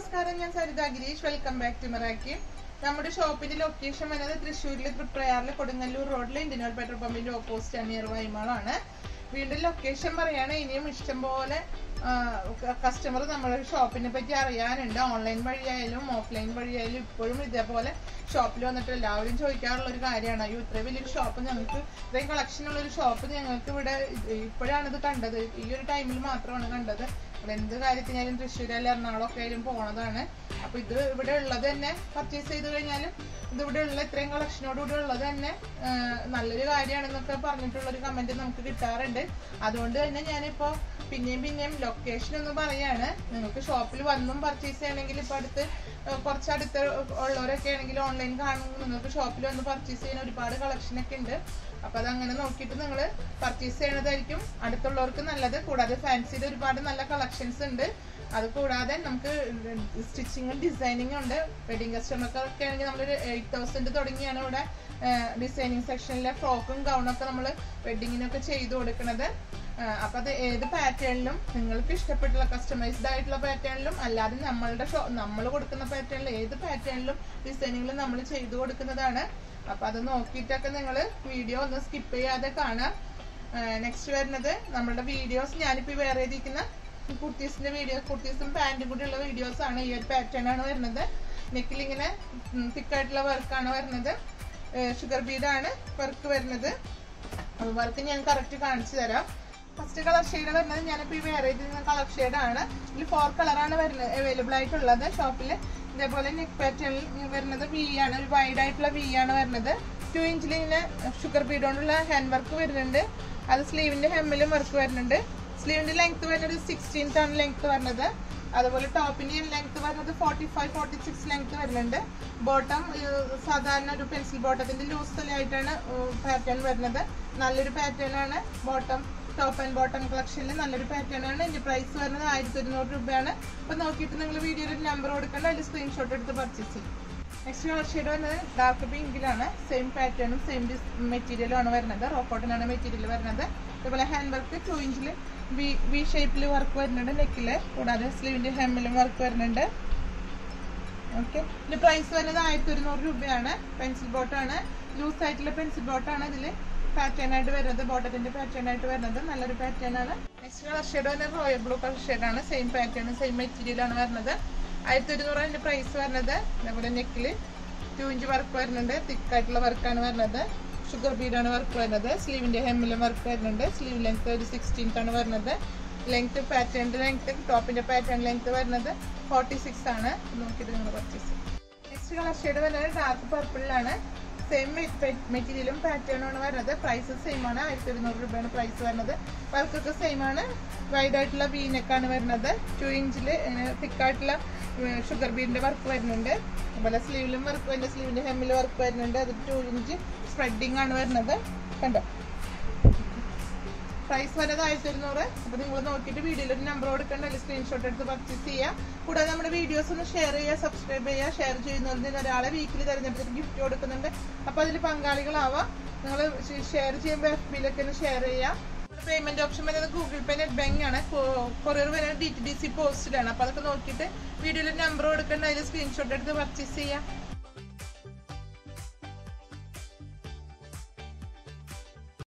നമസ്കാരം ഞാൻ Saritha Gireesh welcome back to Meraki നമ്മുടെ ഷോപ്പിന്റെ ലൊക്കേഷൻ വരുന്നത് തൃശ്ശൂരിലെ തൃപ്രയാറിലെ കൊടുങ്ങല്ലൂർ റോഡിലെ ഇന്ത്യൻ ഓയിൽ പെട്രോൾ പമ്പിന്റെ ഓപ്പോസിറ്റ് ആണ് നിയർ വൈമാളാണ് വീണ്ടും ലൊക്കേഷൻ പറയാണ് ഇനിയും ഇഷ്ടം പോലെ കസ്റ്റമർ നമ്മുടെ ഷോപ്പിനെ പറ്റി അറിയാനുണ്ട് ഓൺലൈൻ വഴിയായാലും ഓഫ്ലൈൻ വഴിയായാലും ഇപ്പോഴും ഇതേപോലെ ഷോപ്പിൽ വന്നിട്ട് എല്ലാവരും ചോദിക്കാറുള്ള ഒരു കാര്യമാണ് അയ്യോ ഇത്രയും വലിയൊരു ഷോപ്പ് ഞങ്ങൾക്ക് ഇത്രയും കളക്ഷൻ ഉള്ള ഒരു ഷോപ്പ് ഞങ്ങൾക്ക് ഇവിടെ ഇപ്പോഴാണ് ഇത് കണ്ടത് ഈ ഒരു ടൈമിൽ മാത്രമാണ് കണ്ടത് അപ്പൊ എന്ത് കാര്യത്തിനായാലും തൃശ്ശൂരായാലും എറണാകുളം ഒക്കെ ആയാലും പോണതാണ് അപ്പൊ ഇത് ഇവിടെ ഉള്ളത് തന്നെ പർച്ചേസ് ചെയ്ത് കഴിഞ്ഞാലും ഇത് ഇവിടെ ഉള്ള ഇത്രയും കളക്ഷനോട് കൂടി ഉള്ളത് തന്നെ ആ, നല്ലൊരു കാര്യമാണെന്നൊക്കെ പറഞ്ഞിട്ടുള്ള ഒരു കമന്റ് നമുക്ക് കിട്ടാറുണ്ട് അതുകൊണ്ട് തന്നെ ഞാനിപ്പോ പിന്നെയും പിന്നെയും ലൊക്കേഷൻ ഒന്ന് പറയാണ് നിങ്ങൾക്ക് ഷോപ്പിൽ വന്നും പർച്ചേസ് ചെയ്യണമെങ്കിൽ ഇപ്പൊ അടുത്ത് ആ, കുറച്ച് അടുത്ത് ഉള്ളവരൊക്കെ ആണെങ്കിൽ ഓൺലൈൻ കാണുമ്പോൾ നിങ്ങൾക്ക് ഷോപ്പിൽ വന്ന് പർച്ചേസ് ചെയ്യുന്ന ഒരുപാട് കളക്ഷൻ ഒക്കെ ഉണ്ട് അപ്പൊ അതങ്ങനെ നോക്കിയിട്ട് നിങ്ങൾ പർച്ചേസ് ചെയ്യണതായിരിക്കും അടുത്തുള്ളവർക്ക് നല്ലത് കൂടാതെ ഫാൻസിയുടെ ഒരുപാട് നല്ല കളക്ഷൻസ് ഉണ്ട് അത് കൂടാതെ നമുക്ക് സ്റ്റിച്ചിങ്ങും ഡിസൈനിങ്ങും ഉണ്ട് വെഡിങ് കസ്റ്റമർക്കൊക്കെ ആണെങ്കിൽ നമ്മളൊരു എയ്റ്റ് തൗസൻഡ് തുടങ്ങിയാണ് ഇവിടെ ഡിസൈനിങ് സെക്ഷനിലെ ഫ്രോക്കും ഗൗണൊക്കെ നമ്മൾ വെഡിങ്ങിനൊക്കെ ചെയ്തു കൊടുക്കുന്നത് അപ്പൊ അത് ഏത് പാറ്റേണിലും നിങ്ങൾക്ക് ഇഷ്ടപ്പെട്ടുള്ള കസ്റ്റമൈസ്ഡ് ആയിട്ടുള്ള പാറ്റേണിലും അല്ലാതെ നമ്മളുടെ ഷോ നമ്മൾ കൊടുക്കുന്ന പാറ്റേണിൽ ഏത് പാറ്റേണിലും ഡിസൈനിങ്ങിലും നമ്മൾ ചെയ്തു കൊടുക്കുന്നതാണ് അപ്പൊ അത് നോക്കിയിട്ടൊക്കെ നിങ്ങൾ വീഡിയോ ഒന്ന് സ്കിപ്പ് ചെയ്യാതെ കാണാം നെക്സ്റ്റ് വരുന്നത് നമ്മുടെ വീഡിയോസ് ഞാനിപ്പോ വേറെ ചെയ്തിരിക്കുന്ന കുർത്തീസിന്റെ വീഡിയോ കുർത്തീസും പാന്റും കൂടി ഉള്ള വീഡിയോസ് ആണ് ഈ ഒരു പാറ്റേൺ ആണ് വരുന്നത് നെക്കിൽ ഇങ്ങനെ തിക്കായിട്ടുള്ള വർക്കാണ് വരുന്നത് ഷുഗർ ബീഡാണ് വർക്ക് വരുന്നത് വർക്ക് ഞാൻ കറക്റ്റ് കാണിച്ചു തരാം ഫസ്റ്റ് കളർ ഷെയ്ഡ് വരുന്നത് ഞാനിപ്പോ ഈ വേറെ ചെയ്തിരുന്ന കളർ ഷെയ്ഡ് ആണ് ഇതിൽ ഫോർ കളറാണ് വരുന്നത് അവൈലബിൾ ആയിട്ടുള്ളത് ഷോപ്പിൽ ഇതേപോലെ നെക്ക് പാറ്റേണിൽ വരുന്നത് വി ആണ് ഒരു വൈഡ് ആയിട്ടുള്ള വി ആണ് വരുന്നത് ടു ഇഞ്ചിൽ ഇങ്ങനെ ഷുഗർ ബീഡ് കൊണ്ടുള്ള ഹാൻഡ് വർക്ക് വരുന്നുണ്ട് അത് സ്ലീവിന്റെ ഹെമ്മിലും വർക്ക് വരുന്നുണ്ട് സ്ലീവിന്റെ ലെങ്ത് വരുന്നത് സിക്സ്റ്റീൻത്ത് ആണ് ലെങ്ത് വരുന്നത് അതുപോലെ ടോപ്പിന്റെ ലെങ്ത് വരുന്നത് forty five forty six length വരുന്നുണ്ട് ബോട്ടം സാധാരണ ഒരു പെൻസിൽ ബോട്ടത്തിന്റെ ലൂസ് ആയിട്ടാണ് പാറ്റേൺ വരുന്നത് നല്ലൊരു പാറ്റേൺ ആണ് ബോട്ടം ടോപ്പ് ആൻഡ് ബോട്ടം കളക്ഷനിൽ നല്ലൊരു പാറ്റേൺ ആണ് ഇതിന്റെ പ്രൈസ് വരുന്നത് ആയിരത്തി ഒരുന്നൂറ് രൂപയാണ് അപ്പൊ നോക്കിയിട്ട് നിങ്ങൾ വീഡിയോയിൽ ഒരു നമ്പർ കൊടുക്കണ്ട അതിൽ സ്ക്രീൻഷോട്ട് എടുത്ത് പർച്ചേസ് ചെയ്യും നെക്സ്റ്റ് കളർ ഷെയ്ഡ് വരുന്നത് ഡാർക്ക് പിങ്കിലാണ് സെയിം പാറ്റേണും സെയിം മെറ്റീരിയലും ആണ് വരുന്നത് റോക്കോട്ടൻ ആണ് മെറ്റീരിയൽ വരുന്നത് അതുപോലെ ഹാൻഡ് വർക്ക് ടു ഇഞ്ചിൽ വി വി ഷേപ്പിൽ വർക്ക് വരുന്നുണ്ട് നെക്കില് കൂടാതെ സ്ലീവിന്റെ ഹെമ്മിലും വർക്ക് വരുന്നുണ്ട് ഓക്കെ ഇതിന്റെ പ്രൈസ് വരുന്നത് ആയിരത്തി ഒരുന്നൂറ് രൂപയാണ് പെൻസിൽ ബോട്ടാണ് ലൂസ് ആയിട്ടുള്ള പെൻസിൽ ബോട്ടാണ് ഇതില് പാറ്റേൺ ആയിട്ട് വരുന്നത് ബോട്ടത്തിന്റെ പാറ്റേൺ ആയിട്ട് വരുന്നത് നല്ലൊരു പാറ്റേൺ ആണ് നെക്സ്റ്റ് കളർ ഷെയ്ഡ് വരുന്നത് റോയൽ ബ്ലൂ കളർ ഷെയ്ഡ് ആണ് സെയിം പാറ്റേൺ സെയിം മെറ്റീരിയൽ ആണ് വരുന്നത് ആയിരത്തി ഒരുന്നൂറ് അതിന്റെ പ്രൈസ് വരുന്നത് അതേപോലെ നെക്കില് ടു ഇഞ്ച് വർക്ക് വരുന്നുണ്ട് തിക്കായിട്ടുള്ള വർക്കാണ് വരുന്നത് ഷുഗർ ബീഡാണ് വർക്ക് വരുന്നത് സ്ലീവിന്റെ ഹെമ്മിലും വർക്ക് വരുന്നുണ്ട് സ്ലീവ് ലെങ്ത് ഒരു സിക്സ്റ്റീൻത്ത് ആണ് വരുന്നത് ലെങ്ത് പാറ്റേണിന്റെ ലെങ്ത് ടോപ്പിന്റെ പാറ്റേൺ ലെങ്ത് വരുന്നത് ഫോർട്ടി സിക്സ് ആണ് നോക്കിയിട്ട് നിങ്ങൾ പർച്ചേസ് നെക്സ്റ്റ് കളർ ഷെയ്ഡ് വരുന്നത് ഡാർക്ക് പർപ്പിളിലാണ് സെയിം മെറ്റീരിയലും പാറ്റേണും ആണ് വരുന്നത് പ്രൈസ് സെയിം ആണ് ആയിരത്തി ഒരുന്നൂറ് രൂപയാണ് പ്രൈസ് വരുന്നത് വർക്കൊക്കെ സെയിം ആണ് വൈഡ് ആയിട്ടുള്ള വീനക്കാണ് വരുന്നത് ടു ഇഞ്ചിൽ തിക്കായിട്ടുള്ള ഷുഗർ ബീഡിന്റെ വർക്ക് വരുന്നുണ്ട് അതുപോലെ സ്ലീവിലും വർക്ക് വരുന്നുണ്ട് സ്ലീവിന്റെ ഹെമ്മിൽ വർക്ക് വരുന്നുണ്ട് അത് ടു ഇഞ്ച് സ്പ്രെഡിങ് ആണ് വരുന്നത് കണ്ടോ പ്രൈസ് വരുന്നത് ആയിരത്തി ഒരുന്നൂറ് അപ്പൊ നിങ്ങൾ നോക്കിയിട്ട് വീഡിയോയിൽ ഒരു നമ്പർ കൊടുക്കേണ്ട അല്ലെങ്കിൽ സ്ക്രീൻഷോട്ട് എടുത്ത് പർച്ചേസ് ചെയ്യാം കൂടാതെ നമ്മുടെ വീഡിയോസ് ഒന്ന് ഷെയർ ചെയ്യുക സബ്സ്ക്രൈബ് ചെയ്യുക ഷെയർ ചെയ്യുന്നതിന് ഒരാളെ വീക്കിലി തിരഞ്ഞെടുത്തിട്ട് ഗിഫ്റ്റ് കൊടുക്കുന്നുണ്ട് അപ്പൊ അതിൽ പങ്കാളികളാവാം നിങ്ങൾ ഷെയർ ചെയ്യുമ്പോൾ എഫ് ബിയിലൊക്കെ ഒന്ന് ഷെയർ ചെയ്യാം പേയ്മെന്റ് ഓപ്ഷൻ വരുന്നത് ഗൂഗിൾ പേ നെറ്റ് ബാങ്ക് ആണ് കൊറിയർ വരുന്നത് ഡി ടി ഡി സി പോസ്റ്റിലാണ് അപ്പൊ അതൊക്കെ നോക്കിയിട്ട് വീഡിയോയിൽ നമ്പർ കൊടുക്കേണ്ട അതിൽ സ്ക്രീൻഷോട്ട് എടുത്ത് പർച്ചേസ് ചെയ്യാം